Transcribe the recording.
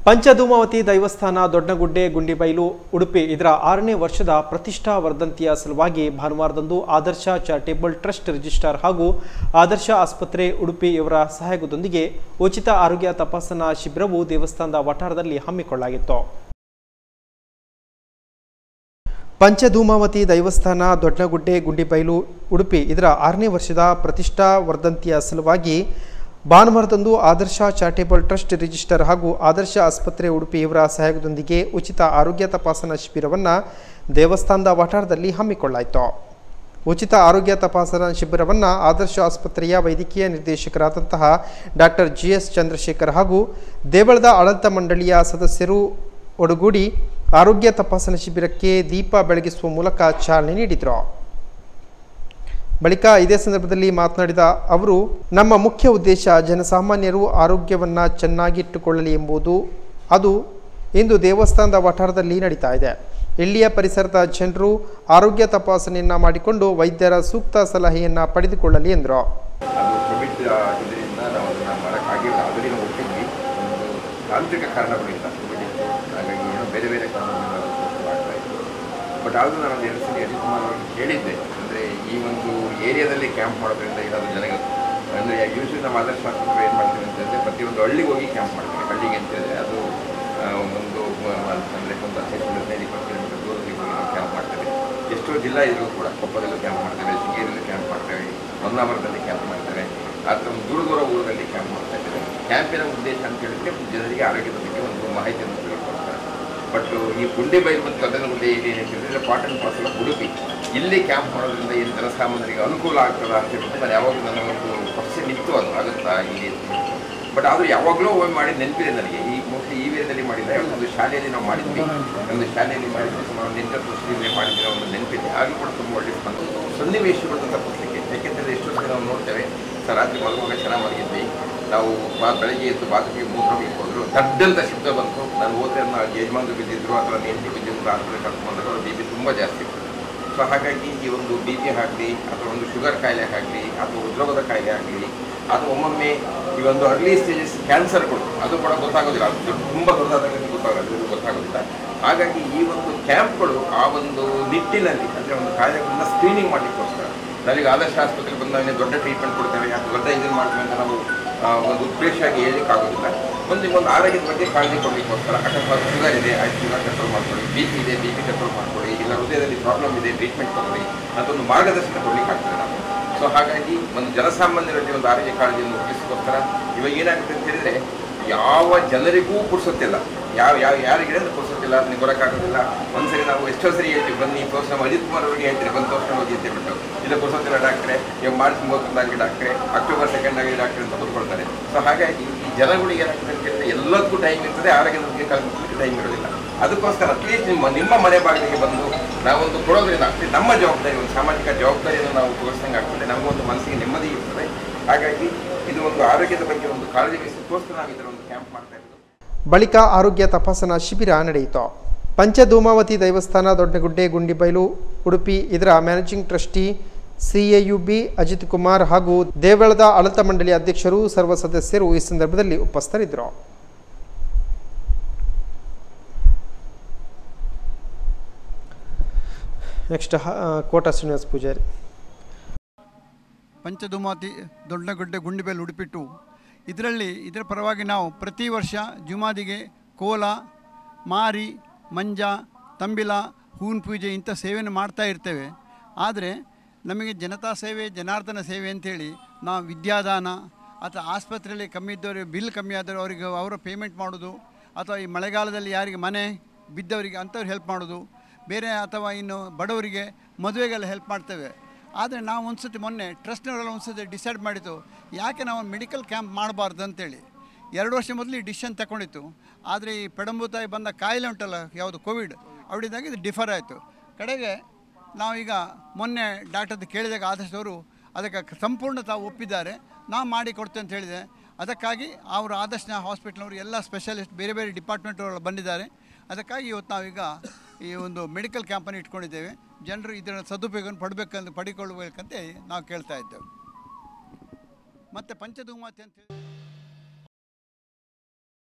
ಪಂಚಧೂಮಾವತಿ ದೈವಸ್ಥಾನ ದೊಡ್ಡಗುಡ್ಡೆ ಗುಂಡಿಬೈಲು ಉಡುಪಿ ಇದರ ಆರನೇ ವರ್ಷದ ಪ್ರತಿಷ್ಠಾ ವರ್ಧಂತಿಯ ಸಲುವಾಗಿ ಭಾನುವಾರದಂದು ಆದರ್ಶ ಚಾರಿಟೇಬಲ್ ಟ್ರಸ್ಟ್ ರಿಜಿಸ್ಟ್ರಾರ್ ಹಾಗೂ ಆದರ್ಶ ಆಸ್ಪತ್ರೆ ಉಡುಪಿ ಇವರ ಸಹಯೋಗದೊಂದಿಗೆ ಉಚಿತ ಆರೋಗ್ಯ ತಪಾಸಣಾ ಶಿಬಿರವು ದೇವಸ್ಥಾನದ ವಠಾರದಲ್ಲಿ ಹಮ್ಮಿಕೊಳ್ಳಲಾಗಿತ್ತು ಪಂಚಧೂಮಾವತಿ ದೈವಸ್ಥಾನ ದೊಡ್ಡಗುಡ್ಡೆ ಗುಂಡಿಬೈಲು ಉಡುಪಿ ಇದರ ಆರನೇ ವರ್ಷದ ಪ್ರತಿಷ್ಠಾ ವರ್ಧಂತಿಯ ಸಲುವಾಗಿ ಭಾನುವಾರದಂದು ಆದರ್ಶ ಚಾರಿಟೇಬಲ್ ಟ್ರಸ್ಟ್ ರಿಜಿಸ್ಟರ್ ಹಾಗೂ ಆದರ್ಶ ಆಸ್ಪತ್ರೆ ಉಡುಪಿ ಇವರ ಸಹಯೋಗದೊಂದಿಗೆ ಉಚಿತ ಆರೋಗ್ಯ ತಪಾಸಣಾ ಶಿಬಿರವನ್ನು ದೇವಸ್ಥಾನದ ವಠಾರದಲ್ಲಿ ಹಮ್ಮಿಕೊಳ್ಳಾಯಿತು ಉಚಿತ ಆರೋಗ್ಯ ತಪಾಸಣಾ ಶಿಬಿರವನ್ನು ಆದರ್ಶ ಆಸ್ಪತ್ರೆಯ ವೈದ್ಯಕೀಯ ನಿರ್ದೇಶಕರಾದಂತಹ ಡಾಕ್ಟರ್ ಜಿ ಎಸ್ ಚಂದ್ರಶೇಖರ್ ಹಾಗೂ ದೇವಳದ ಆಡಳಿತ ಮಂಡಳಿಯ ಸದಸ್ಯರು ಒಡಗೂಡಿ ಆರೋಗ್ಯ ತಪಾಸಣಾ ಶಿಬಿರಕ್ಕೆ ದೀಪ ಬೆಳಗಿಸುವ ಮೂಲಕ ಚಾಲನೆ ನೀಡಿದರು ಬಳಿಕ ಇದೇ ಸಂದರ್ಭದಲ್ಲಿ ಮಾತನಾಡಿದ ಅವರು ನಮ್ಮ ಮುಖ್ಯ ಉದ್ದೇಶ ಜನಸಾಮಾನ್ಯರು ಆರೋಗ್ಯವನ್ನು ಚೆನ್ನಾಗಿಟ್ಟುಕೊಳ್ಳಲಿ ಎಂಬುದು ಅದು ಇಂದು ದೇವಸ್ಥಾನದ ವಠಾರದಲ್ಲಿ ನಡೀತಾ ಇದೆ ಇಲ್ಲಿಯ ಪರಿಸರದ ಜನರು ಆರೋಗ್ಯ ತಪಾಸಣೆಯನ್ನು ಮಾಡಿಕೊಂಡು ವೈದ್ಯರ ಸೂಕ್ತ ಸಲಹೆಯನ್ನು ಪಡೆದುಕೊಳ್ಳಲಿ ಎಂದರು ಅದು ಕೋವಿಡ್ ಇದರಿಂದ ನಾವು ಅದನ್ನು ಮಾಡೋಕ್ಕಾಗಿಲ್ಲ ಆಲ್ರೆಡಿ ನಾವು ಒಪ್ಪಿದ್ವಿ ಒಂದು ತಾಂತ್ರಿಕ ಕಾರಣಗಳಿಂದ ಕೋವಿಡ್ ಇತ್ತು ಹಾಗಾಗಿ ಏನೋ ಬೇರೆ ಬೇರೆ ಕಾರಣಗಳಿಂದ ಅದು ಮಾಡ್ತಾ ಇತ್ತು ಬಟ್ ಆದರೂ ನಾನು ಒಂದು ಎರಡು ಸಲ ಅಜಿತ್ ಕುಮಾರ್ ಅವರಿಗೆ ಕೇಳಿದ್ದೆ ಅಂದರೆ ಈ ಒಂದು ಏರಿಯಾದಲ್ಲಿ ಕ್ಯಾಂಪ್ ಮಾಡೋದ್ರಿಂದ ಏನಾದರೂ ಜನಗಳು ಅಂದರೆ ಯೂಶ್ವಲಿ ನಮ್ಮ ಆದರ್ಶ ಆಸ್ಪತ್ರೆ ಏನು ಮಾಡ್ತೀವಿ ಅಂತಂದರೆ ಪ್ರತಿಯೊಂದು ಹಳ್ಳಿಗೆ ಹೋಗಿ ಕ್ಯಾಂಪ್ ಮಾಡ್ತೀವಿ ಹಳ್ಳಿಗೆ ಅಂತ ಹೇಳಿದ್ರೆ ಅದು ಆ, ಒಂದು ಅಂದರೆ ಒಂದು ಹದಿನೈದು ಹದಿನೈದು ಇಪ್ಪತ್ತು ಕಿಲೋಮೀಟರ್ ದೂರದಲ್ಲಿ ಹೋಗಿ ನಾವು ಕ್ಯಾಂಪ್ ಮಾಡ್ತೇವೆ ಎಷ್ಟೋ ಜಿಲ್ಲಾ ಇದ್ರೂ ಕೂಡ ಕೊಪ್ಪದಲ್ಲೂ ಕ್ಯಾಂಪ್ ಮಾಡ್ತೇವೆ ಶೃಂಗೇರಿಯಲ್ಲಿ ಕ್ಯಾಂಪ್ ಮಾಡ್ತೇವೆ ಹೊನ್ನಾವರದಲ್ಲಿ ಕ್ಯಾಂಪ್ ಮಾಡ್ತೇವೆ ಆ ಥರ ಒಂದು ದೂರ ದೂರ ಊರಲ್ಲಿ ಕ್ಯಾಂಪ್ ಮಾಡ್ತಾ ಇದ್ದೇವೆ ಕ್ಯಾಂಪಿನ ಉದ್ದೇಶ ಅಂತ ಹೇಳಿದ್ರೆ ಜನರಿಗೆ ಆರೋಗ್ಯದ ಬಗ್ಗೆ ಒಂದು ಮಾಹಿತಿಯನ್ನು ತಿಳ್ಕೊಡ್ತಾರೆ ಬಟ್ ಈ ಗುಂಡೆ ಬೈಲು ಮತ್ತು ಕದನಗುಡ್ಡೆ ಇಲ್ಲಿ ಏನಿದೆ part and parcel of Udupi ಇಲ್ಲಿ ಕ್ಯಾಂಪ್ ಮಾಡೋದ್ರಿಂದ ಏನು ಜನಸಾಮಾನ್ಯರಿಗೆ ಅನುಕೂಲ ಆಗ್ತದ ಅಂತ ಹೇಳ್ಬಿಟ್ಟು ನಾನು ಯಾವಾಗಲೂ ನನ್ನ ಒಂದು ಕ್ವಶನ್ ಇತ್ತು ಅದು ಆಗುತ್ತಾ ಇಲ್ಲಿ ಅಂತ ಹೇಳ್ಬಿಟ್ಟು. ಬಟ್ ಆದರೂ ಯಾವಾಗಲೂ ಒಮ್ಮೆ ಮಾಡಿ ನೆನಪಿದೆ ನನಗೆ ಈ ಮೋಸ್ಟ್ಲಿ ಈ ವೇರದಲ್ಲಿ ಮಾಡಿಲ್ಲ ಒಂದು ಶಾಲೆಯಲ್ಲಿ ನಾವು ಮಾಡಿದ್ವಿ ಒಂದು ಶಾಲೆಯಲ್ಲಿ ಮಾಡಿದ್ವಿ ಸುಮಾರು ಒಂದು ಎಂಟತ್ತು ವರ್ಷದಿಂದ ಮಾಡಿದ್ರೆ ಒಂದು ನೆನಪಿದೆ ಆಗಲೂ ಕೂಡ ತುಂಬ ಒಳ್ಳೆ ಬಂತು ಸನ್ನಿವೇಶಗಳನ್ನು ತಪ್ಪಿಸ್ಲಿಕ್ಕೆ ಯಾಕೆಂದರೆ ಎಷ್ಟೋ ಸಲ ನಾವು ನೋಡ್ತೇವೆ ಸರ್ ರಾತ್ರಿ ಮಲಗುವಾಗ ಚೆನ್ನಾಗಿ ಮಲಗಿದ್ವಿ ನಾವು ಬಾ ಬೆಳಗ್ಗೆ ಎದ್ದು ಬಾತ್ರೂಮಿಗೆ ಮೂತ್ರಕ್ಕೆ ಹೋದ್ರು ದಡ್ಡಂತ ಶಬ್ದ ಬಂತು ನಾನು ಹೋದ್ರೆ ನನ್ನ ಯಜಮಾನರು ಬಿದ್ದಿದ್ರು ಅಥವಾ ನೆಂಟಿ ಬಿದ್ದಿದ್ರು ಆಸ್ಪತ್ರೆ ಕರ್ಕೊಂಡು ಬಂದಾಗ ಅವ್ರ ಬಿ ಪಿ ತುಂಬ ಜಾಸ್ತಿ ಇತ್ತು ಸೊ ಹಾಗಾಗಿ ಈ ಒಂದು ಬಿ ಪಿ ಆಗಲಿ ಅಥವಾ ಒಂದು ಶುಗರ್ ಕಾಯಿಲೆ ಆಗಲಿ ಅಥವಾ ಹೃದ್ರೋಗದ ಕಾಯಿಲೆ ಆಗಲಿ ಅಥವಾ ಒಮ್ಮೊಮ್ಮೆ ಈ ಒಂದು ಅರ್ಲಿ ಸ್ಟೇಜಸ್ ಕ್ಯಾನ್ಸರ್ಗಳು ಅದು ಕೂಡ ಗೊತ್ತಾಗೋದಿಲ್ಲ ಅದು ತುಂಬ ದೊಡ್ಡದಾದಾಗ ಗೊತ್ತಾಗೋದು ಗೊತ್ತಾಗೋದಿಲ್ಲ ಹಾಗಾಗಿ ಈ ಒಂದು ಕ್ಯಾಂಪ್ಗಳು ಆ ಒಂದು ನಿಟ್ಟಿನಲ್ಲಿ ಅಂದರೆ ಒಂದು ಕಾಯಿಲೆಗಳನ್ನ ಸ್ಕ್ರೀನಿಂಗ್ ಮಾಡಲಿಕ್ಕೋಸ್ಕರ ನಾವೀಗ ಆದರ್ಶ ಆಸ್ಪತ್ರೆಗೆ ಬಂದಾಗ ದೊಡ್ಡ ಟ್ರೀಟ್ಮೆಂಟ್ ಕೊಡ್ತೇವೆ ಅಥವಾ ದೊಡ್ಡ ಇದನ್ನು ಮಾಡ್ತೇವೆ ಅಂತ ನಾವು ಆ, ಒಂದು ಉದ್ದೇಶವಾಗಿ ಹೇಳಲಿಕ್ಕಾಗೋದಿಲ್ಲ ಒಂದು ಒಂದು ಆರೋಗ್ಯದ ಬಗ್ಗೆ ಕಾಳಜಿ ಕೊಡಲಿಕ್ಕೋಸ್ಕರ ಅಕಸ್ಮಾತ್ ಶುಗರ್ ಇದೆ ಆಯ್ತು ಶುಗರ್ ಕಂಟ್ರೋಲ್ ಮಾಡ್ಕೊಳ್ಳಿ ಬಿ ಪಿ ಇದೆ ಬಿ ಪಿ ಕಂಟ್ರೋಲ್ ಮಾಡ್ಕೊಳ್ಳಿ ಇಲ್ಲ ಹೃದಯದಲ್ಲಿ ಪ್ರಾಬ್ಲಮ್ ಇದೆ ಟ್ರೀಟ್ಮೆಂಟ್ ತಗೊಳ್ಳಿ ಅಂತ ಒಂದು ಮಾರ್ಗದರ್ಶನ ಕೊಡ್ಲಿಕ್ಕೆ ಆಗ್ತದೆ ನಾವು ಸೊ ಹಾಗಾಗಿ ಒಂದು ಜನಸಾಮಾನ್ಯರಲ್ಲಿ ಒಂದು ಆರೋಗ್ಯ ಕಾಳಜಿಯನ್ನು ರೂಪಿಸೋಸ್ಕರ ಇವಾಗ ಏನಾಗುತ್ತೆ ಅಂತ ಹೇಳಿದ್ರೆ ಯಾವ ಜನರಿಗೂ ಪುರ್ಸೊತ್ತಿಲ್ಲ ಯಾವ ಯಾವ ಯಾರಿಗೆ ಅಂದ್ರೆ ಪುರ್ಸೊತ್ತಿಲ್ಲ ನೀವು ಬರೋಕ್ಕಾಗೋದಿಲ್ಲ ಒಂದ್ಸರಿ ನಾವು ಎಷ್ಟೋ ಸರಿ ಹೇಳ್ತೀವಿ ಬನ್ನಿ ತೋರ್ಸ್ ನಮ್ಮ ಅಜಿತ್ ಕುಮಾರ್ ಅವರಿಗೆ ಹೇಳ್ತೀರಿ ಬಂದು ತೋರ್ಸ್ಕೊಂಡು ಹೋಗಿ ಅಂತ ಹೇಳ್ಬಿಟ್ಟು ಇಲ್ಲ ಪುರ್ಸೊತ್ತಿಲ್ಲ ಡಾಕ್ಟ್ರೆ ಇವಾಗ ಮಾರ್ಚ್ ಮೂವತ್ತೊಂದಾಗಿ ಡಾಕ್ಟ್ರೆ ಅಕ್ಟೋಬರ್ ಸೆಕೆಂಡ್ ಆಗಿ ಡಾಕ್ಟ್ರೆ ಅಂತ ಕೂತ್ಕೊಳ್ತಾರೆ ಸೊ ಹಾಗಾಗಿ ಈ ಜನಗಳಿಗೆ ಏನಾಗ್ತದೆ ಅಂತ ಹೇಳಿದ್ರೆ ಎಲ್ಲದಕ್ಕೂ ಟೈಮ್ ಇರ್ತದೆ ಆರೋಗ್ಯದ ಬಗ್ಗೆ ಕಲ್ಪಿಸಲಿಕ್ಕೆ ಟೈಮ್ ಇರೋದಿಲ್ಲ ಅದಕ್ಕೋಸ್ಕರ ಅಟ್ಲೀಸ್ಟ್ ನಿಮ್ಮ ನಿಮ್ಮ ಮನೆ ಬಾಗಿಲಿಗೆ ಬಂದು ನಾವೊಂದು ಕೊಡೋದ್ರಿಂದ ಅಟ್ಲೀಸ್ಟ್ ನಮ್ಮ ಜವಾಬ್ದಾರಿ ಒಂದು ಸಾಮಾಜಿಕ ಜವಾಬ್ದಾರಿಯನ್ನು ನಾವು ತೋರಿಸ್ದಂಗೆ ಆಗ್ತದೆ ನಮಗೊಂದು ಮನಸ್ಸಿಗೆ ನೆಮ್ಮದಿ ಇರ್ತದೆ ಹಾಗಾಗಿ ಇದು ಒಂದು ಆರೋಗ್ಯದ ಬಗ್ಗೆ ಒಂದು ಕಾಳಜಿ ವಹಿಸೋಕ್ಕೋಸ್ಕರ ನಾವು ಇದರ ಒಂದು ಕ್ಯಾಂಪ್ ಮಾಡ್ತಾ ಇರೋದು ಬಳಿಕ ಆರೋಗ್ಯ ತಪಾಸಣಾ ಶಿಬಿರ ನಡೆಯಿತು ಪಂಚಧೂಮಾವತಿ ದೈವಸ್ಥಾನ ದೊಡ್ಡಗುಡ್ಡೆ ಗುಂಡಿಬೈಲು ಉಡುಪಿ ಇದರ ಮ್ಯಾನೇಜಿಂಗ್ ಟ್ರಸ್ಟಿ ಸಿಎಯುಬಿ ಅಜಿತ್ ಕುಮಾರ್ ಹಾಗೂ ದೇವಳದ ಆಡಳಿತ ಮಂಡಳಿ ಅಧ್ಯಕ್ಷರು ಸರ್ವ ಸದಸ್ಯರು ಈ ಸಂದರ್ಭದಲ್ಲಿ ಉಪಸ್ಥಿತರಿದ್ದರು ನೆಕ್ಸ್ಟ್ ಕೋಟ ಶ್ರೀನಿವಾಸ್ ಪೂಜಾರಿ ಪಂಚಧೂಮಾತಿ ದೊಡ್ಡಗುಡ್ಡೆ ಗುಂಡಿಬೇಲ್ ಉಡುಪಿಟ್ಟು ಇದರಲ್ಲಿ ಇದರ ಪರವಾಗಿ ನಾವು ಪ್ರತಿ ವರ್ಷ ಜುಮಾದಿಗೆ ಕೋಲ ಮಾರಿ ಮಂಜ ತಂಬಿಲ ಹೂವಿನ ಪೂಜೆ ಇಂಥ ಸೇವೆಯನ್ನು ಮಾಡ್ತಾ ಇರ್ತೇವೆ ಆದರೆ ನಮಗೆ ಜನತಾ ಸೇವೆ ಜನಾರ್ದನ ಸೇವೆ ಅಂಥೇಳಿ ನಾವು ವಿದ್ಯಾದಾನ ಅಥವಾ ಆಸ್ಪತ್ರೆಯಲ್ಲಿ ಕಮ್ಮಿ ಇದ್ದವರಿಗೆ ಬಿಲ್ ಕಮ್ಮಿ ಆದರೂ ಅವರಿಗೆ ಅವರ ಪೇಮೆಂಟ್ ಮಾಡೋದು ಅಥವಾ ಈ ಮಳೆಗಾಲದಲ್ಲಿ ಯಾರಿಗೆ ಮನೆ ಬಿದ್ದವರಿಗೆ ಅಂಥವ್ರು ಹೆಲ್ಪ್ ಮಾಡೋದು ಬೇರೆ ಅಥವಾ ಇನ್ನು ಬಡವರಿಗೆ ಮದುವೆಗೆಲ್ಲ ಹೆಲ್ಪ್ ಮಾಡ್ತೇವೆ ಆದರೆ ನಾವು ಒಂದು ಸತಿ ಮೊನ್ನೆ ಟ್ರಸ್ಟ್ನವರೆಲ್ಲ ಒಂದು ಸತಿ ಡಿಸೈಡ್ ಮಾಡಿದ್ದು ಯಾಕೆ ನಾವು ಮೆಡಿಕಲ್ ಕ್ಯಾಂಪ್ ಮಾಡಬಾರ್ದು ಅಂತೇಳಿ ಎರಡು ವರ್ಷ ಮೊದಲು ಈ ಡಿಸಿಷನ್ ತಗೊಂಡಿತ್ತು ಆದರೆ ಈ ಪೆಡಂಬೂತಾಯಿ ಬಂದ ಕಾಯಿಲೆ ಉಂಟಲ್ಲ ಯಾವುದು ಕೋವಿಡ್ ಅವಳಿದಾಗ ಇದು ಡಿಫರ್ ಆಯಿತು ಕಡೆಗೆ ನಾವೀಗ ಮೊನ್ನೆ ಡಾಕ್ಟರ್ದು ಕೇಳಿದಾಗ ಆದಷ್ಟವರು ಅದಕ್ಕೆ ಸಂಪೂರ್ಣ ತಾವು ಒಪ್ಪಿದ್ದಾರೆ ನಾವು ಮಾಡಿ ಕೊಡ್ತೇವೆ ಅಂತ ಹೇಳಿದೆ ಅದಕ್ಕಾಗಿ ಅವರು ಆದರ್ಶ ಹಾಸ್ಪಿಟ್ಲ್ನವರು ಎಲ್ಲ ಸ್ಪೆಷಲಿಸ್ಟ್ ಬೇರೆ ಬೇರೆ ಡಿಪಾರ್ಟ್ಮೆಂಟ್ಗಳು ಬಂದಿದ್ದಾರೆ ಅದಕ್ಕಾಗಿ ಇವತ್ತು ನಾವೀಗ ಈ ಒಂದು ಮೆಡಿಕಲ್ ಕ್ಯಾಂಪನ್ನು ಇಟ್ಕೊಂಡಿದ್ದೇವೆ ಜನರು ಇದರ ಸದುಪಯೋಗವನ್ನು ಪಡಬೇಕಂತ ಪಡಿಕೊಳ್ಳಬೇಕಂತ ನಾವು ಕೇಳ್ತಾ ಇದ್ದೇವೆ ಮತ್ತು ಪಂಚಧೂಮಾತಿ ಅಂತ ಹೇಳಿ